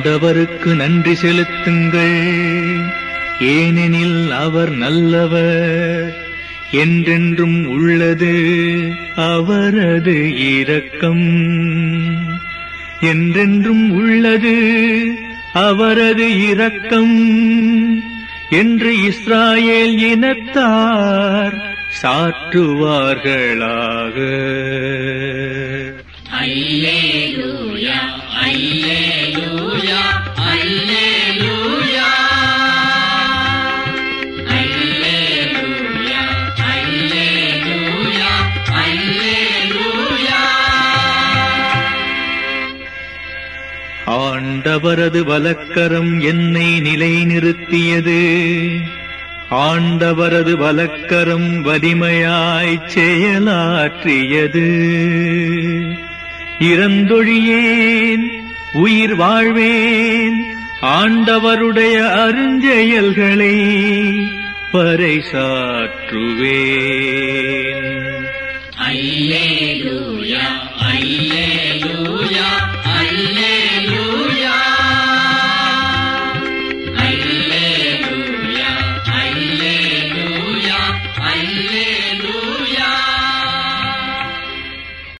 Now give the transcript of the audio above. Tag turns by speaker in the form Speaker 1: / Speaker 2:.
Speaker 1: ஆண்டவருக்கு நன்றி செலுத்துங்கள் ஏனெனில் அவர் நல்லவர் என்றென்றும் உள்ளது அவரது இரக்கம் என்றென்றும் உள்ளது அவரது இரக்கம் என்று இஸ்ராயேல் இனத்தார் சாற்றுவார்களாக
Speaker 2: அல்லேலூயா அல்லேலூயா அல்லேலூயா அல்லேலூயா அல்லேலூயா அல்லேலூயா
Speaker 1: ஆண்டவரது வலக்கரம் என்னை நிலைநிறுத்தியது ஆண்டவரது வலக்கரம் வலிமையாய்ச் செயலாற்றியது இறந்தொழியேன் உயிர் வாழ்வேன் ஆண்டவருடைய அருஞ்செயல்களை பறைசாற்றுவேன்
Speaker 2: அல்லேலூயா அல்லேலூயா